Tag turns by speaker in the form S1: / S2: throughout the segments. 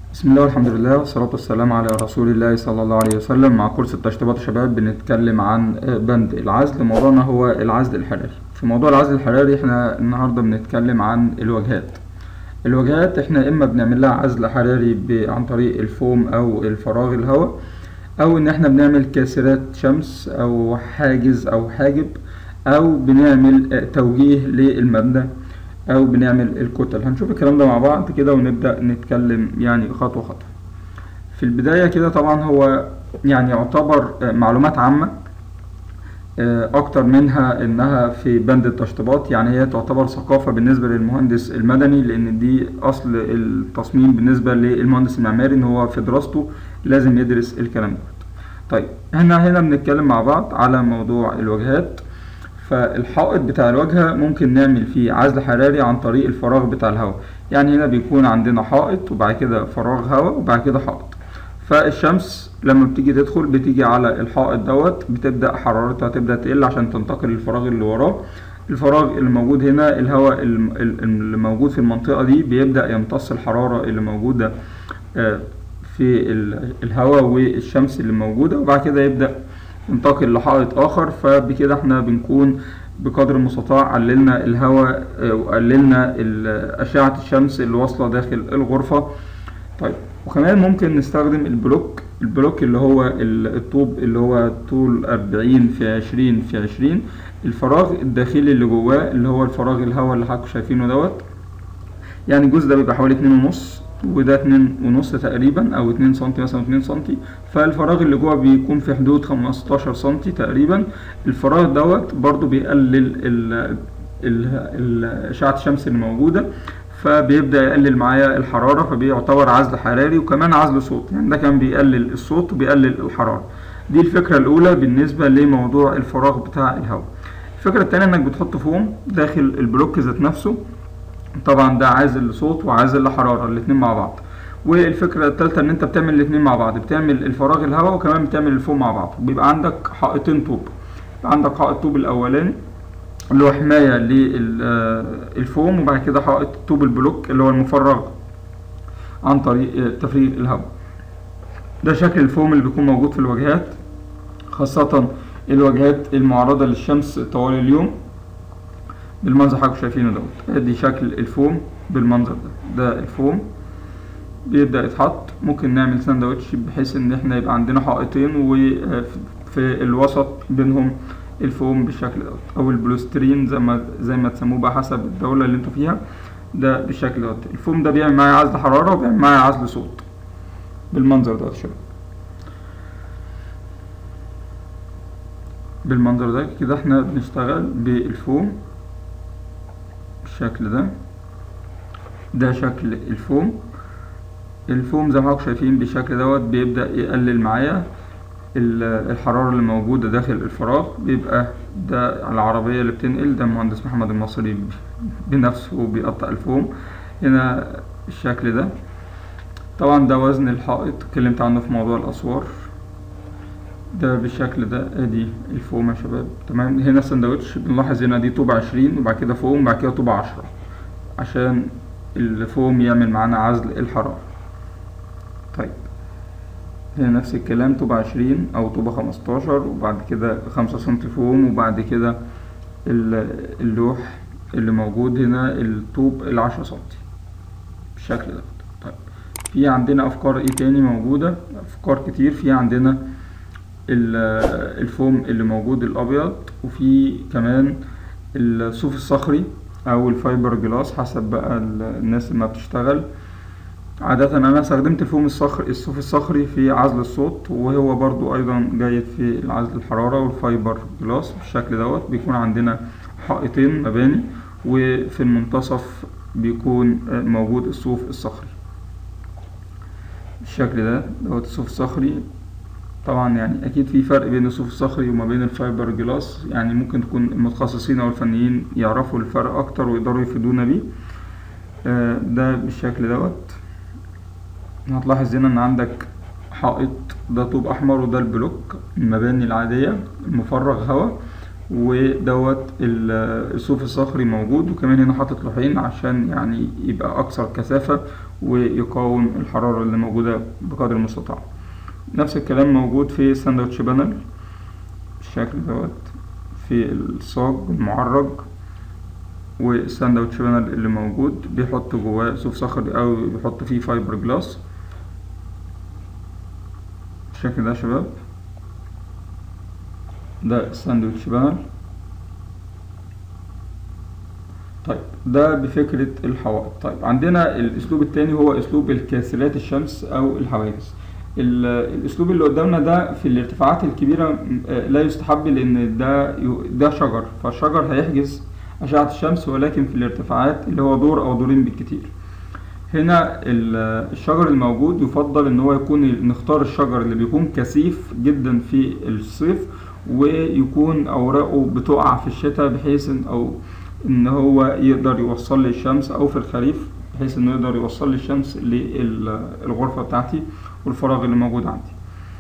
S1: بسم الله والحمد لله والصلاة والسلام على رسول الله صلى الله عليه وسلم مع كورس التشطيبات الشباب بنتكلم عن بند العزل موضوعنا هو العزل الحراري في موضوع العزل الحراري احنا النهاردة بنتكلم عن الواجهات الواجهات احنا اما بنعمل لها عزل حراري ب- عن طريق الفوم او الفراغ الهواء او ان احنا بنعمل كاسرات شمس او حاجز او حاجب او بنعمل آه، توجيه للمبنى او بنعمل الكتل هنشوف الكلام ده مع بعض كده ونبدأ نتكلم يعني خطوة خطوة في البداية كده طبعا هو يعني يعتبر آه، معلومات عامة آه، اكتر منها انها في بند التشطيبات يعني هي تعتبر ثقافة بالنسبة للمهندس المدني لان دي اصل التصميم بالنسبة للمهندس المعماري ان هو في دراسته لازم يدرس الكلام ده طيب هنا هنا بنتكلم مع بعض على موضوع الواجهات فالحائط بتاع الواجهة ممكن نعمل فيه عزل حراري عن طريق الفراغ بتاع الهواء يعني هنا بيكون عندنا حائط وبعد كده فراغ هواء وبعد كده حائط فالشمس لما بتيجي تدخل بتيجي على الحائط دوت بتبدأ حرارتها تبدأ تقل عشان تنتقل للفراغ اللي وراه الفراغ اللي موجود هنا الهواء الم- ال- اللي موجود في المنطقة دي بيبدأ يمتص الحرارة اللي موجودة آه، في ال- الهواء والشمس اللي موجودة وبعد كده يبدأ ينتقل لحائط آخر فبكده احنا بنكون بقدر المستطاع قللنا الهواء آه، وقللنا ال- أشعة الشمس اللي واصلة داخل الغرفة طيب وكمان ممكن نستخدم البلوك البلوك اللي هو ال- الطوب اللي هو طول 40 في 20 في 20 الفراغ الداخلي اللي جواه اللي هو الفراغ الهواء اللي حضراتكم شايفينه دوت يعني الجزء ده بيبقى حوالي اتنين ونص وده اتنين ونص تقريبا او اتنين سنتي مثلا اتنين سنتي فالفراغ اللي جوه بيكون في حدود خمستاشر سنتي تقريبا الفراغ دوت برضو بيقلل ال ال ال اشعة الشمس اللي موجودة فبيبدأ يقلل معايا الحرارة فبيعتبر عزل حراري وكمان عزل صوت يعني ده كان بيقلل الصوت وبيقلل الحرارة دي الفكرة الأولى بالنسبة لموضوع الفراغ بتاع الهواء الفكرة التانية انك بتحط فوم داخل البلوك ذات نفسه طبعا ده عازل لصوت وعازل لحرارة الاتنين مع بعض والفكرة التالتة ان انت بتعمل الاتنين مع بعض بتعمل الفراغ الهواء وكمان بتعمل الفوم مع بعض بيبقى عندك حائطين طوب يبقى عندك حائط طوب الاولاني اللي هو حماية للفوم وبعد كده حائط طوب البلوك اللي هو المفرغ عن طريق آه، تفريغ الهواء ده شكل الفوم اللي بيكون موجود في الواجهات خاصة الواجهات المعرضة للشمس طوال اليوم بالمنظر اللي حضراتكم شايفينه دوت ادي شكل الفوم بالمنظر ده ده الفوم بيبدأ يتحط ممكن نعمل ساندوتش بحيث ان احنا يبقى عندنا حائطين وفي الوسط بينهم الفوم بالشكل دوت او البلوسترين زي ما زي ما تسموه بقى حسب الدولة اللي انتوا فيها ده بالشكل دوت الفوم ده بيعمل معايا عزل حرارة وبيعمل معايا عزل صوت بالمنظر دوت شباب بالمنظر ده كده احنا بنشتغل بالفوم بالشكل ده ده شكل الفوم الفوم زي ما حضراتكم شايفين بالشكل دوت بيبدأ يقلل معايا ال- الحرارة اللي موجودة داخل الفراغ بيبقى ده العربية اللي بتنقل ده المهندس محمد المصري ب- بنفسه بيقطع الفوم هنا الشكل ده طبعا ده وزن الحائط اتكلمت عنه في موضوع الأسوار ده بالشكل ده ادي الفوم يا شباب تمام هنا سندوتش بنلاحظ هنا دي طوبة عشرين وبعد كده فوم وبعد كده طوبة عشرة عشان الفوم يعمل معانا عزل الحرارة طيب هنا نفس الكلام طوبة عشرين أو طوبة خمستاشر وبعد كده خمسة سنتي فوم وبعد كده ال- اللوح اللي موجود هنا الطوب العشرة سنتي بالشكل ده طيب في عندنا أفكار ايه تاني موجودة أفكار كتير في عندنا ال- الفوم اللي موجود الأبيض وفي كمان الصوف الصخري أو الفايبر جلاس حسب بقى ال- الناس اللي ما بتشتغل عادة أنا استخدمت الفوم الصخر الصوف الصخري في عزل الصوت وهو برضو أيضا جيد في عزل الحرارة والفايبر جلاس بالشكل دوت بيكون عندنا حائطين مباني وفي المنتصف بيكون آه، موجود الصوف الصخري بالشكل ده دوت الصوف الصخري طبعا يعني اكيد في فرق بين الصوف الصخري وما بين الفايبر جلاس يعني ممكن تكون المتخصصين او الفنيين يعرفوا الفرق اكتر ويقدروا يفيدونا بيه آه، ده بالشكل دوت هتلاحظ هنا ان عندك حائط ده طوب احمر وده البلوك المباني العادية المفرغ هواء ودوت ال- الصوف الصخري موجود وكمان هنا حاطط لوحين عشان يعني يبقى اكثر كثافة ويقاوم الحرارة اللي موجودة بقدر المستطاع نفس الكلام موجود في ساندوتش بانل بالشكل دوت في الصاج المعرج والساندوتش بانل اللي موجود بيحط جواه صوف صخري او بيحط فيه فايبر جلاس بالشكل ده يا شباب ده الساندوتش بانل طيب ده بفكرة الحوائط طيب عندنا الاسلوب التاني هو اسلوب الكاسرات الشمس او الحواجز الاسلوب اللي قدامنا ده في الارتفاعات الكبيرة لا يستحب لان ده ده شجر فالشجر هيحجز اشعة الشمس ولكن في الارتفاعات اللي هو دور او دورين بالكتير هنا الشجر الموجود يفضل ان هو يكون نختار الشجر اللي بيكون كثيف جدا في الصيف ويكون اوراقه بتقع في الشتاء بحيث ان او ان هو يقدر يوصل لي الشمس او في الخريف بحيث انه يقدر يوصل لي الشمس للغرفة بتاعتي والفراغ اللي موجود عندي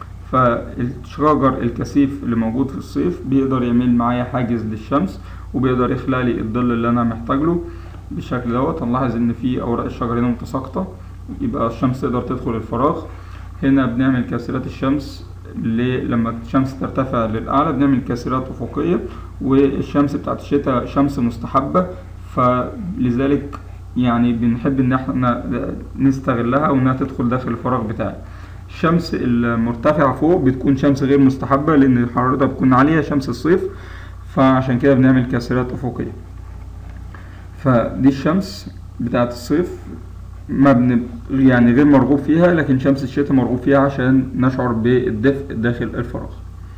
S1: فالشجر الكثيف اللي موجود في الصيف بيقدر يعمل معايا حاجز للشمس وبيقدر يخلق لي الظل اللي انا محتاج له بالشكل دوت هنلاحظ ان في اوراق الشجر هنا متساقطة يبقى الشمس تقدر تدخل الفراغ هنا بنعمل كاسرات الشمس لما الشمس ترتفع للأعلى بنعمل كاسرات أفقية والشمس بتاعت الشتاء شمس مستحبة فلذلك يعني بنحب إن احنا نستغلها وإنها تدخل داخل الفراغ بتاعي الشمس المرتفعة فوق بتكون شمس غير مستحبة لأن حرارتها بتكون عالية شمس الصيف فعشان كده بنعمل كاسرات أفقية فدي الشمس بتاعت الصيف ما بن يعني غير مرغوب فيها لكن شمس الشتاء مرغوب فيها عشان نشعر بالدفء داخل الفراغ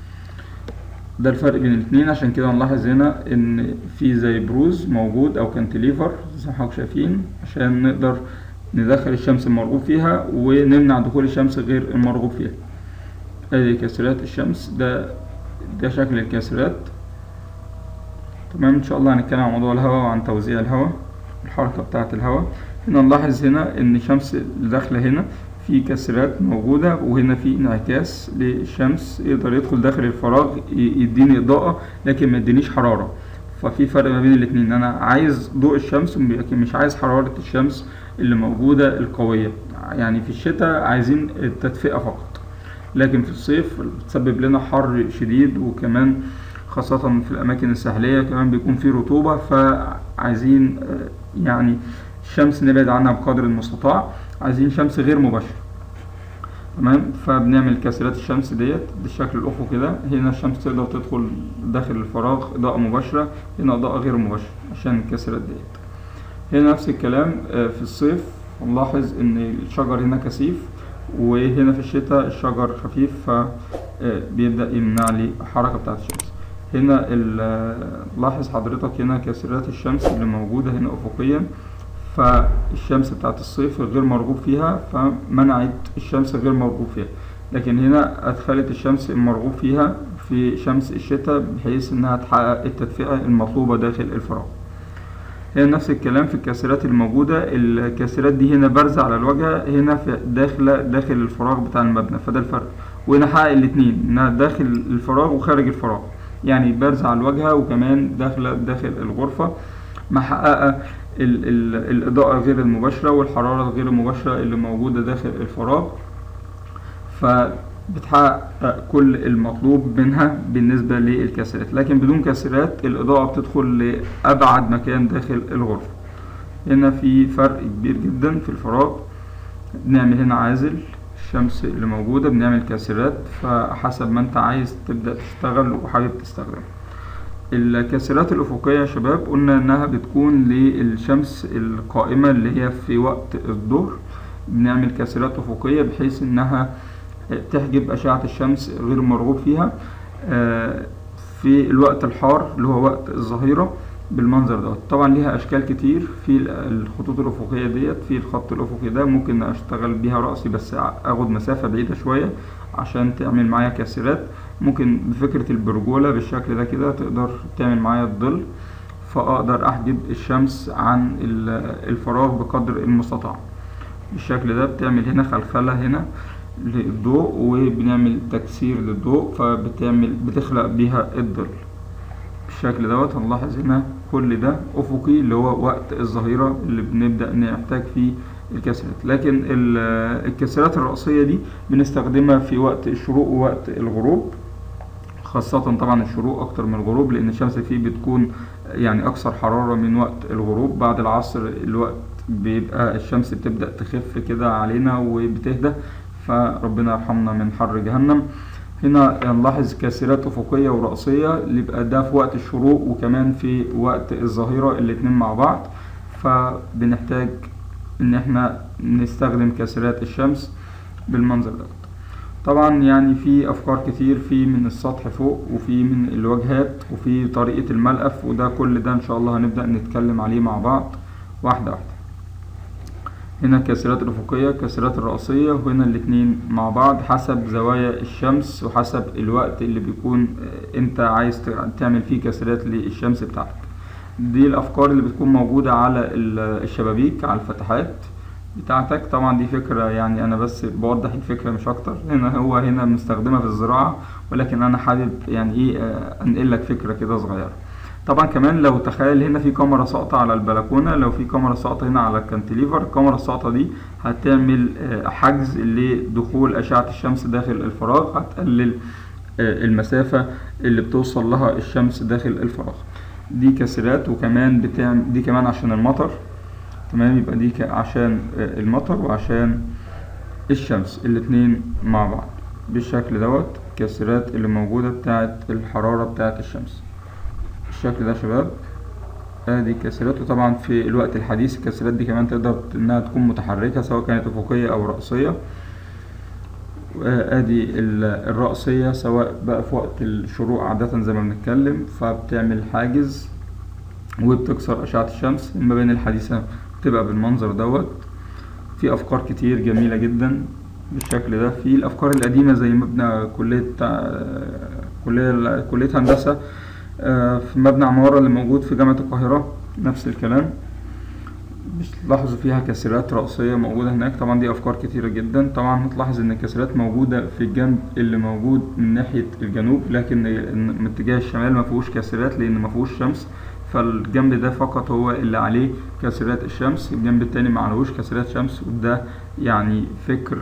S1: ده الفرق بين الاتنين عشان كده نلاحظ هنا ان في زي بروز موجود او كانتليفر زي ما حضرتك شايفين عشان نقدر ندخل الشمس المرغوب فيها ونمنع دخول الشمس غير المرغوب فيها ادي كاسرات الشمس ده ده شكل الكاسرات تمام ان شاء الله هنتكلم عن موضوع الهواء وعن توزيع الهواء الحركة بتاعة الهواء هنا نلاحظ هنا ان الشمس اللي داخلة هنا في كسرات موجودة وهنا في انعكاس للشمس يقدر يدخل داخل الفراغ يديني اضاءة لكن ما يدينيش حرارة ففي فرق ما بين الاتنين انا عايز ضوء الشمس لكن مش عايز حرارة الشمس اللي موجودة القوية يعني في الشتاء عايزين التدفئة فقط لكن في الصيف بتسبب لنا حر شديد وكمان خاصة في الأماكن الساحلية كمان بيكون في رطوبة فعايزين يعني الشمس نبعد عنها بقدر المستطاع عايزين شمس غير مباشرة تمام فبنعمل كاسرات الشمس ديت بالشكل الأفقي ده هنا الشمس تقدر تدخل داخل الفراغ إضاءة مباشرة هنا إضاءة غير مباشرة عشان الكاسرات ديت هنا نفس الكلام في الصيف نلاحظ إن الشجر هنا كثيف وهنا في الشتاء الشجر خفيف فبيبدأ يمنع لي الحركة بتاعت الشمس هنا لاحظ حضرتك هنا كاسرات الشمس اللي موجودة هنا أفقيا فالشمس بتاعت الصيف غير مرغوب فيها فمنعت الشمس غير مرغوب فيها لكن هنا أدخلت الشمس المرغوب فيها في شمس الشتاء بحيث إنها تحقق التدفئة المطلوبة داخل الفراغ هنا نفس الكلام في الكاسرات الموجودة الكاسرات دي هنا بارزة على الواجهة هنا في داخلة داخل الفراغ بتاع المبنى فده الفرق وهنا حقق الاتنين إنها داخل الفراغ وخارج الفراغ يعني بارزة على الواجهة وكمان داخلة داخل الغرفة محققة ال ال الإضاءة غير المباشرة والحرارة غير المباشرة اللي موجودة داخل الفراغ فبتحقق كل المطلوب منها بالنسبة للكاسرات لكن بدون كاسرات الإضاءة بتدخل لأبعد مكان داخل الغرفة هنا في فرق كبير جدا في الفراغ بنعمل هنا عازل الشمس اللي موجودة بنعمل كاسرات فحسب ما انت عايز تبدأ تشتغل وحابب تستخدم الكاسرات الأفقية يا شباب قلنا إنها بتكون للشمس القائمة اللي هي في وقت الظهر بنعمل كاسرات أفقية بحيث إنها تحجب أشعة الشمس غير مرغوب فيها في الوقت الحار اللي هو وقت الظهيرة بالمنظر ده طبعا ليها اشكال كتير في الخطوط الافقيه ديت في الخط الافقي ده ممكن اشتغل بيها راسي بس اخد مسافه بعيده شويه عشان تعمل معايا كاسرات ممكن بفكره البرجوله بالشكل ده كده تقدر تعمل معايا الظل فاقدر احجب الشمس عن الفراغ بقدر المستطاع بالشكل ده بتعمل هنا خلخله هنا للضوء وبنعمل تكسير للضوء فبتعمل بتخلق بيها الظل بالشكل دوت هنلاحظ هنا كل ده افقي اللي هو وقت الظهيرة اللي بنبدأ نحتاج فيه الكاسرات لكن ال- الكاسرات الرأسية دي بنستخدمها في وقت الشروق ووقت الغروب خاصة طبعا الشروق أكتر من الغروب لأن الشمس فيه بتكون يعني أكثر حرارة من وقت الغروب بعد العصر الوقت بيبقى الشمس بتبدأ تخف كده علينا وبتهدى فربنا يرحمنا من حر جهنم هنا نلاحظ كاسرات أفقية ورأسية اللي يبقى ده في وقت الشروق وكمان في وقت الظهيرة الاتنين مع بعض فبنحتاج إن احنا نستخدم كاسرات الشمس بالمنظر ده طبعا يعني في افكار كتير في من السطح فوق وفي من الواجهات وفي طريقة الملقف وده كل ده ان شاء الله هنبدأ نتكلم عليه مع بعض واحدة واحدة هنا الكاسرات الأفقية الكاسرات الرأسية وهنا الاتنين مع بعض حسب زوايا الشمس وحسب الوقت اللي بيكون آه، انت عايز ت- تعمل فيه كاسرات للشمس بتاعتك دي الأفكار اللي بتكون موجودة على ال- الشبابيك على الفتحات بتاعتك طبعا دي فكرة يعني أنا بس بوضح الفكرة مش أكتر هنا هو هنا بنستخدمها في الزراعة ولكن أنا حابب يعني إيه آه، أنقل لك فكرة كده صغيرة طبعا كمان لو تخيل هنا في كاميرا ساقطة على البلكونة لو في كاميرا ساقطة هنا على الكانتليفر الكاميرا الساقطة دي هتعمل آه، حجز لدخول أشعة الشمس داخل الفراغ هتقلل آه، المسافة اللي بتوصل لها الشمس داخل الفراغ دي كاسرات وكمان بتعمل دي كمان عشان المطر تمام يبقى دي ك- عشان آه، المطر وعشان الشمس الاتنين مع بعض بالشكل دوت الكاسرات اللي موجودة بتاعت الحرارة بتاعت الشمس بالشكل ده يا شباب ادي الكاسرات وطبعا في الوقت الحديث الكاسرات دي كمان تقدر انها تكون متحركة سواء كانت افقية او رأسية ادي ال- الرأسية سواء بقى في وقت الشروق عادة زي ما بنتكلم فبتعمل حاجز وبتكسر أشعة الشمس اما بين الحديثة بتبقى بالمنظر دوت في أفكار كتير جميلة جدا بالشكل ده في الأفكار القديمة زي مبنى كلية آه، كلية كلية هندسة آه، في مبنى عمارة اللي موجود في جامعة القاهرة نفس الكلام بتلاحظوا فيها كاسرات رأسية موجودة هناك طبعا دي أفكار كتيرة جدا طبعا هتلاحظ إن الكاسرات موجودة في الجنب اللي موجود من ناحية الجنوب لكن من اتجاه الشمال ما فيهوش كاسرات لأن ما فيهوش شمس فالجنب ده فقط هو اللي عليه كاسرات الشمس الجنب التاني ما عليهوش كاسرات شمس وده يعني فكر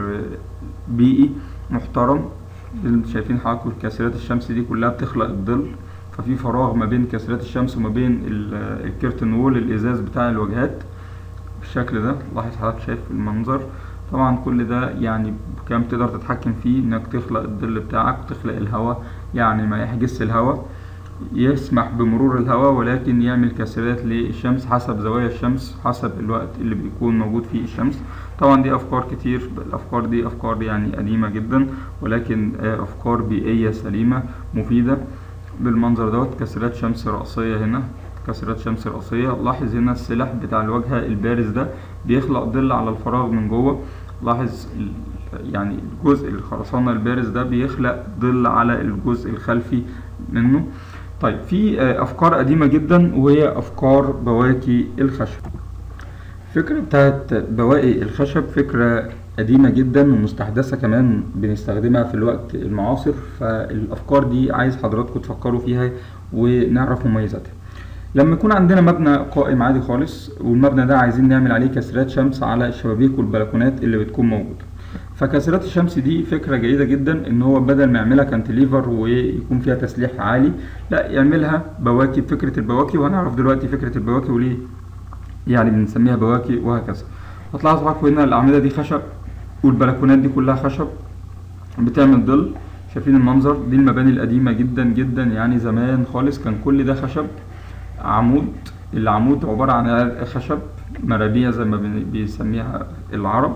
S1: بيئي محترم اللي شايفين حضراتكم كاسرات الشمس دي كلها بتخلق الظل ففي فراغ ما بين كاسرات الشمس وما بين ال- الكيرتن وول الازاز بتاع الواجهات بالشكل ده لاحظ حضرتك شايف المنظر طبعا كل ده يعني كام تقدر تتحكم فيه انك تخلق الظل بتاعك وتخلق الهواء يعني ما يحجزش الهواء يسمح بمرور الهواء ولكن يعمل كسرات للشمس حسب زوايا الشمس حسب الوقت اللي بيكون موجود فيه الشمس طبعا دي افكار كتير الافكار دي افكار يعني قديمة جدا ولكن آه، افكار بيئية سليمة مفيدة بالمنظر دوت كسرات شمس رأسية هنا كسرات شمس رأسية لاحظ هنا السلاح بتاع الواجهة البارز ده بيخلق ظل على الفراغ من جوه لاحظ ال- يعني الجزء الخرسانة البارز ده بيخلق ظل على الجزء الخلفي منه طيب في آه، أفكار قديمة جدا وهي أفكار بواكي الخشب الفكرة بتاعت بواقي الخشب فكرة قديمة جدا ومستحدثة كمان بنستخدمها في الوقت المعاصر فالأفكار دي عايز حضراتكم تفكروا فيها ونعرف مميزاتها لما يكون عندنا مبنى قائم عادي خالص والمبنى ده عايزين نعمل عليه كاسرات شمس على الشبابيك والبلكونات اللي بتكون موجودة فكاسرات الشمس دي فكرة جيدة جدا ان هو بدل ما يعملها كانتليفر ويكون فيها تسليح عالي لا يعملها بواكي بفكرة البواكي وهنعرف دلوقتي فكرة البواكي وليه يعني بنسميها بواكي وهكذا هتلاحظوا حضراتكم هنا الأعمدة دي خشب والبلكونات دي كلها خشب بتعمل ظل شايفين المنظر دي المباني القديمة جدا جدا يعني زمان خالص كان كل ده خشب عمود العمود عبارة عن عرق خشب مرابيع زي ما بن- بيسميها العرب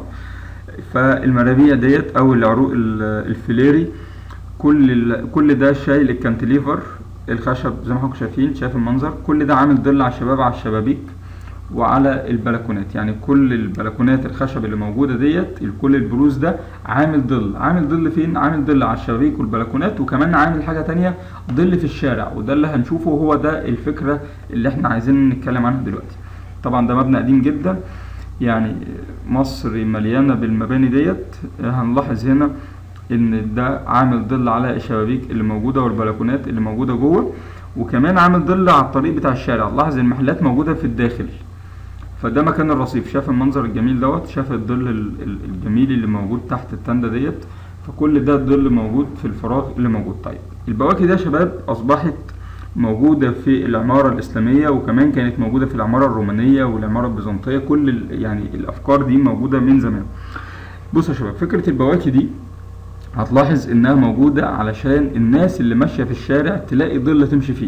S1: فالمرابيع ديت او العروق ال- الفليري كل ال- كل ده شايل الكانتليفر الخشب زي ما حضراتكم شايفين شايف المنظر كل ده عامل ظل على الشباب على الشبابيك وعلى البلكونات يعني كل البلكونات الخشب اللي موجوده ديت كل البروز ده عامل ظل عامل ظل فين عامل ظل على الشبابيك والبلكونات وكمان عامل حاجه تانية ظل في الشارع وده اللي هنشوفه هو ده الفكره اللي احنا عايزين نتكلم عنها دلوقتي طبعا ده مبنى قديم جدا يعني مصر مليانه بالمباني ديت هنلاحظ هنا ان ده عامل ظل على الشبابيك اللي موجوده والبلكونات اللي موجوده جوه وكمان عامل ظل على الطريق بتاع الشارع لاحظ المحلات موجوده في الداخل فده مكان الرصيف شاف المنظر الجميل دوت شاف الظل ال- ال- الجميل اللي موجود تحت التندة ديت فكل ده الظل موجود في الفراغ اللي موجود طيب البواكي ده يا شباب أصبحت موجودة في العمارة الإسلامية وكمان كانت موجودة في العمارة الرومانية والعمارة البيزنطية كل ال- يعني الأفكار دي موجودة من زمان بصوا يا شباب فكرة البواكي دي هتلاحظ انها موجودة علشان الناس اللي ماشية في الشارع تلاقي ظل تمشي فيه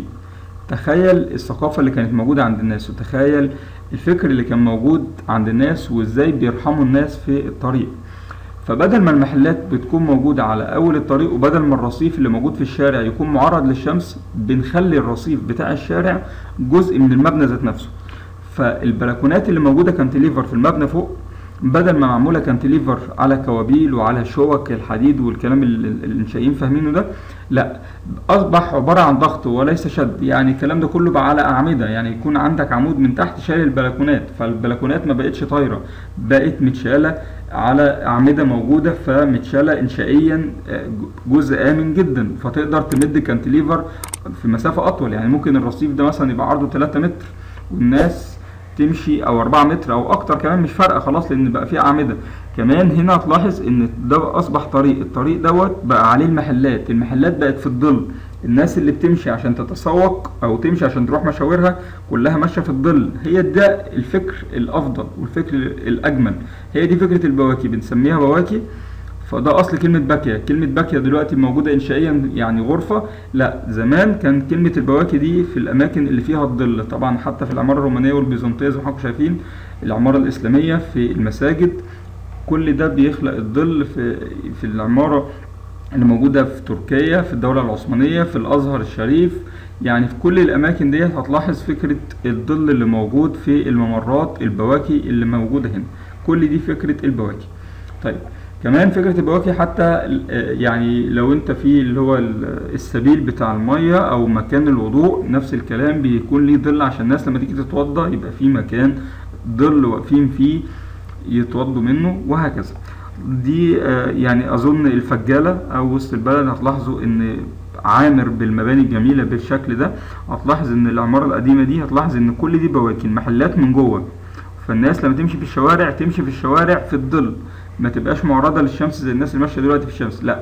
S1: تخيل الثقافة اللي كانت موجودة عند الناس وتخيل الفكر اللي كان موجود عند الناس وازاي بيرحموا الناس في الطريق فبدل ما المحلات بتكون موجودة على أول الطريق وبدل ما الرصيف اللي موجود في الشارع يكون معرض للشمس بنخلي الرصيف بتاع الشارع جزء من المبنى ذات نفسه فالبلكونات اللي موجودة كانتليفر في المبنى فوق بدل ما معمولة كانتليفر على كوابيل وعلى شوك الحديد والكلام اللي اللي الانشائيين فاهمينه ده لا اصبح عبارة عن ضغط وليس شد يعني الكلام ده كله بقى على اعمدة يعني يكون عندك عمود من تحت شايل البلكونات فالبلكونات ما بقتش طايرة بقت متشالة على اعمدة موجودة فمتشالة انشائيا آه، جزء امن جدا فتقدر تمد كانتليفر في مسافة اطول يعني ممكن الرصيف ده مثلا يبقى عرضه 3 متر والناس تمشي او 4 متر او اكتر كمان مش فارقه خلاص لان بقى في اعمده كمان هنا هتلاحظ ان ده اصبح طريق الطريق دوت بقى عليه المحلات المحلات بقت في الظل الناس اللي بتمشي عشان تتسوق او تمشي عشان تروح مشاورها كلها ماشيه في الظل هي ده الفكر الافضل والفكر الاجمل هي دي فكره البواكي بنسميها بواكي فده اصل كلمه باكيه كلمه باكيه دلوقتي موجوده انشائيا يعني غرفه لا زمان كان كلمه البواكي دي في الاماكن اللي فيها الظل طبعا حتى في العماره الرومانيه والبيزنطيه زي ما حضراتكم شايفين العماره الاسلاميه في المساجد كل ده بيخلق الظل في في العماره اللي موجوده في تركيا في الدوله العثمانيه في الازهر الشريف يعني في كل الاماكن ديت هتلاحظ فكره الظل اللي موجود في الممرات البواكي اللي موجوده هنا كل دي فكره البواكي طيب كمان فكرة البواكي حتى ال- آه يعني لو انت في اللي هو ال- السبيل بتاع المية او مكان الوضوء نفس الكلام بيكون ليه ظل عشان الناس لما تيجي تتوضى يبقى في مكان ظل واقفين فيه يتوضوا منه وهكذا دي آه يعني اظن الفجالة او وسط البلد هتلاحظوا ان عامر بالمباني الجميلة بالشكل ده هتلاحظ ان العمارة القديمة دي هتلاحظ ان كل دي بواكي المحلات من جوه فالناس لما تمشي في الشوارع تمشي في الشوارع في الظل ما تبقاش معرضة للشمس زي الناس اللي ماشية دلوقتي في الشمس لا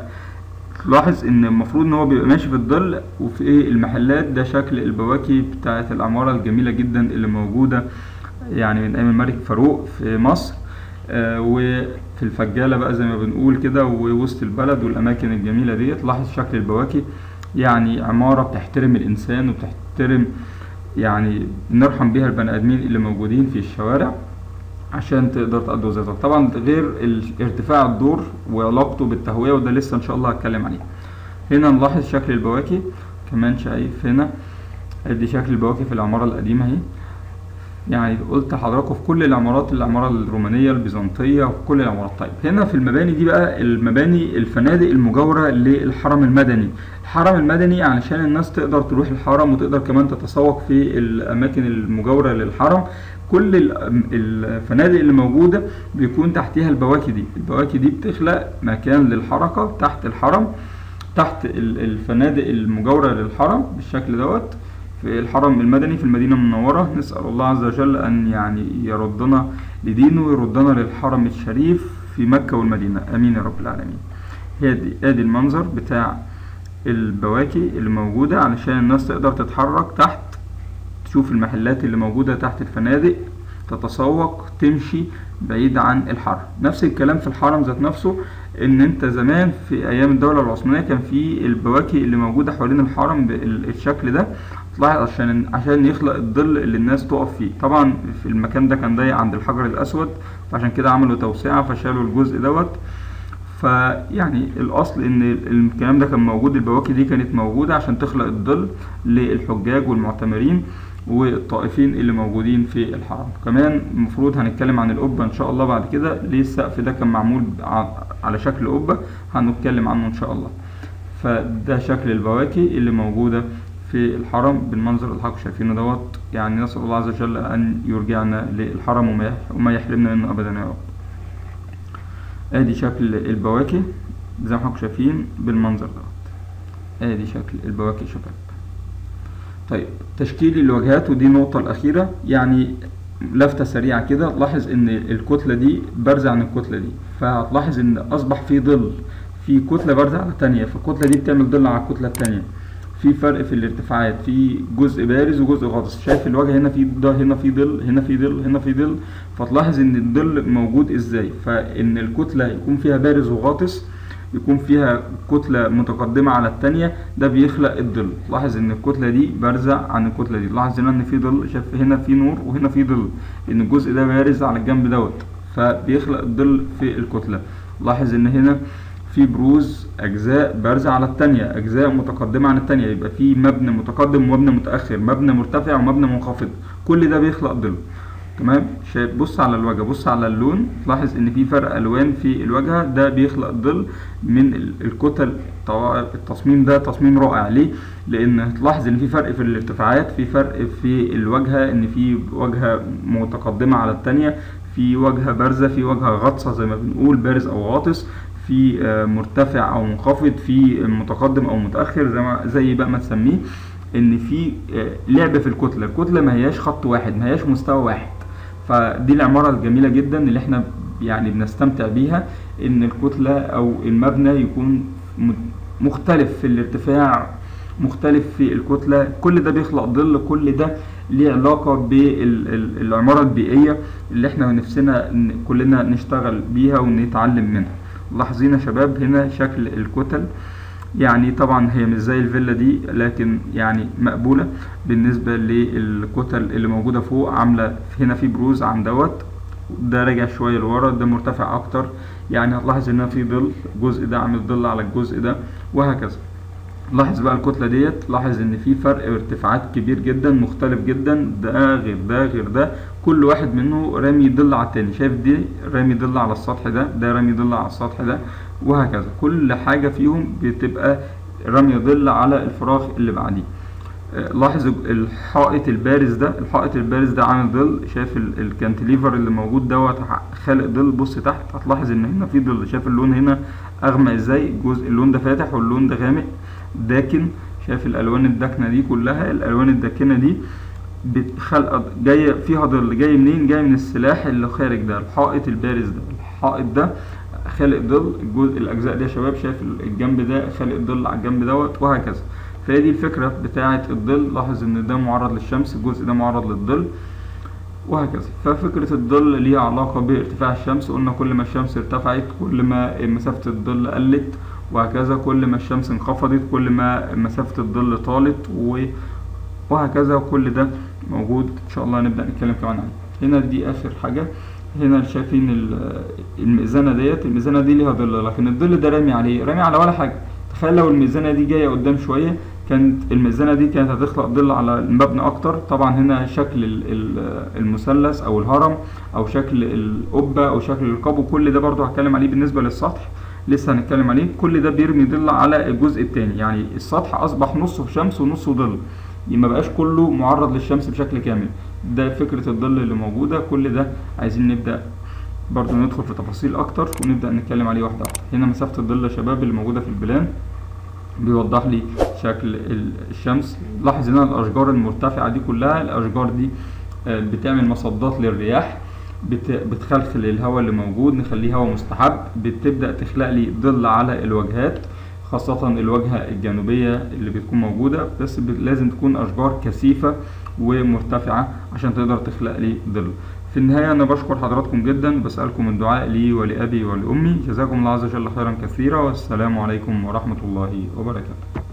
S1: تلاحظ ان المفروض ان هو بيبقى ماشي في الظل وفي ايه المحلات ده شكل البواكي بتاعت العمارة الجميلة جدا اللي موجودة يعني من ايام الملك فاروق في مصر آه وفي الفجالة بقى زي ما بنقول كده ووسط البلد والاماكن الجميلة ديت لاحظ شكل البواكي يعني عمارة بتحترم الانسان وبتحترم يعني نرحم بيها البني ادمين اللي موجودين في الشوارع عشان تقدر تقضي وظيفتك طبعا غير ال- ارتفاع الدور وعلاقته بالتهوية وده لسه ان شاء الله هتكلم عليه هنا نلاحظ شكل البواكي كمان شايف هنا ادي شكل البواكي في العمارة القديمة اهي يعني قلت لحضراتكم في كل العمارات العمارة الرومانية البيزنطية وفي كل العمارات طيب هنا في المباني دي بقى المباني الفنادق المجاورة للحرم المدني الحرم المدني علشان الناس تقدر تروح الحرم وتقدر كمان تتسوق في الأماكن المجاورة للحرم كل ال- الفنادق اللي موجودة بيكون تحتها البواكي دي البواكي دي بتخلق مكان للحركة تحت الحرم تحت ال- الفنادق المجاورة للحرم بالشكل دوت في الحرم المدني في المدينة المنورة نسأل الله عز وجل أن يعني يردنا لدينه ويردنا للحرم الشريف في مكة والمدينة آمين يا رب العالمين ادي ادي المنظر بتاع البواكي اللي موجودة علشان الناس تقدر تتحرك تحت تشوف المحلات اللي موجودة تحت الفنادق تتسوق تمشي بعيد عن الحرم نفس الكلام في الحرم ذات نفسه ان انت زمان في ايام الدولة العثمانية كان في البواكي اللي موجودة حوالين الحرم بالشكل ده تلاحظ عشان عشان يخلق الظل اللي الناس تقف فيه طبعا في المكان ده كان ضيق عند الحجر الاسود فعشان كده عملوا توسعة فشالوا الجزء دوت فيعني الاصل ان الكلام ده كان موجود البواكي دي كانت موجودة عشان تخلق الظل للحجاج والمعتمرين والطائفين اللي موجودين في الحرم كمان المفروض هنتكلم عن القبة ان شاء الله بعد كده ليه السقف ده كان معمول ع- على شكل قبة هنتكلم عنه ان شاء الله فده شكل البواكي اللي موجودة في الحرم بالمنظر اللي حضراتكم شايفينه دوت يعني نسأل الله عز وجل أن يرجعنا للحرم وما يح- وما يحرمنا منه أبدا يا رب ادي شكل البواكي زي ما حضراتكم شايفين بالمنظر دوت ادي شكل البواكي يا شباب طيب تشكيل الواجهات ودي النقطة الأخيرة يعني لفتة سريعة كده تلاحظ ان الكتلة دي بارزة عن الكتلة دي فهتلاحظ ان اصبح في ظل في كتلة بارزة على التانية فالكتلة دي بتعمل ظل على الكتلة التانية في فرق في الارتفاعات في جزء بارز وجزء غاطس شايف الوجه هنا في ده هنا في ظل هنا في ظل هنا في ظل فتلاحظ ان الظل موجود ازاي فان الكتلة يكون فيها بارز وغاطس يكون فيها كتلة متقدمة على التانية ده بيخلق الظل لاحظ ان الكتلة دي بارزة عن الكتلة دي لاحظ هنا ان في ظل شايف هنا في نور وهنا في ظل ان الجزء ده بارز على الجنب دوت فبيخلق الظل في الكتلة لاحظ ان هنا في بروز اجزاء بارزة على التانية اجزاء متقدمة عن التانية يبقى في مبنى متقدم ومبنى متأخر مبنى مرتفع ومبنى منخفض كل ده بيخلق ظل تمام شايف بص على الوجه بص على اللون تلاحظ ان في فرق الوان في الواجهه ده بيخلق ظل من الكتل التصميم ده تصميم رائع ليه لان تلاحظ ان في فرق في الارتفاعات في فرق في الواجهه ان في واجهه متقدمه على التانية في واجهه بارزه في واجهه غطسه زي ما بنقول بارز او غاطس في مرتفع او منخفض في متقدم او متاخر زي ما زي بقى ما تسميه ان في لعب في الكتله الكتله ما هياش خط واحد ما هياش مستوى واحد فدي العمارة الجميلة جدا اللي احنا يعني بنستمتع بيها ان الكتلة او المبنى يكون مختلف في الارتفاع مختلف في الكتلة كل ده بيخلق ظل كل ده ليه علاقة بالعمارة البيئية اللي احنا نفسنا كلنا نشتغل بيها ونتعلم منها لاحظين يا شباب هنا شكل الكتل يعني طبعا هي مش زي الفيلا دي لكن يعني مقبولة بالنسبة للكتل اللي موجودة فوق عاملة هنا في بروز عن دوت ده راجع شوية لورا ده مرتفع أكتر يعني هتلاحظ إن في ظل الجزء ده عامل ظل على الجزء ده وهكذا لاحظ بقى الكتلة ديت لاحظ إن في فرق ارتفاعات كبير جدا مختلف جدا ده غير ده غير ده كل واحد منه رامي ظل على التاني شايف دي رامي ظل على السطح ده ده رامي ظل على السطح ده وهكذا كل حاجة فيهم بتبقى رمي ظل على الفراغ اللي بعديه لاحظ الحائط البارز ده الحائط البارز ده عامل ظل شايف الكانتليفر اللي موجود دوت خالق ظل بص تحت هتلاحظ ان هنا في ظل شايف اللون هنا اغمق ازاي الجزء اللون ده فاتح واللون ده غامق داكن شايف الالوان الداكنه دي كلها الالوان الداكنه دي بتخلق جايه فيها ظل جاي منين جاي من السلاح اللي خارج ده الحائط البارز ده الحائط ده خالق ظل الجزء الاجزاء دي يا شباب شايف الجنب ده خالق ظل على الجنب دوت وهكذا فهي دي الفكره بتاعه الظل لاحظ ان ده معرض للشمس الجزء ده معرض للظل وهكذا ففكرة الظل ليها علاقة بارتفاع الشمس قلنا كل ما الشمس ارتفعت كل ما مسافة الظل قلت وهكذا كل ما الشمس انخفضت كل ما مسافة الظل طالت وهكذا كل ده موجود ان شاء الله نبدأ نتكلم كمان عنه هنا دي اخر حاجة هنا شايفين الميزانة ديت الميزانة دي ليها ظل لكن الظل ده رامي عليه رامي على ولا حاجة تخيل لو الميزانة دي جاية قدام شوية كانت الميزانة دي كانت هتخلق ظل على المبنى أكتر طبعا هنا شكل المثلث أو الهرم أو شكل القبة أو شكل القبو كل ده برضو هتكلم عليه بالنسبة للسطح لسه هنتكلم عليه كل ده بيرمي ظل على الجزء التاني يعني السطح أصبح نصه شمس ونصه ظل ما بقاش كله معرض للشمس بشكل كامل ده فكرة الظل اللي موجودة كل ده عايزين نبدأ برضو ندخل في تفاصيل أكتر ونبدأ نتكلم عليه واحدة واحدة هنا مسافة الظل يا شباب اللي موجودة في البلان بيوضح لي شكل الشمس لاحظ هنا الاشجار المرتفعه دي كلها الاشجار دي بتعمل مصدات للرياح بتخلخل الهواء اللي موجود نخليه هواء مستحب بتبدا تخلق لي ظل على الواجهات خاصة الواجهة الجنوبية اللي بتكون موجودة بس لازم تكون أشجار كثيفة ومرتفعة عشان تقدر تخلق لي ظل في النهاية أنا بشكر حضراتكم جدا بسألكم الدعاء لي ولأبي ولأمي جزاكم الله عز وجل خيرا كثيرا والسلام عليكم ورحمة الله وبركاته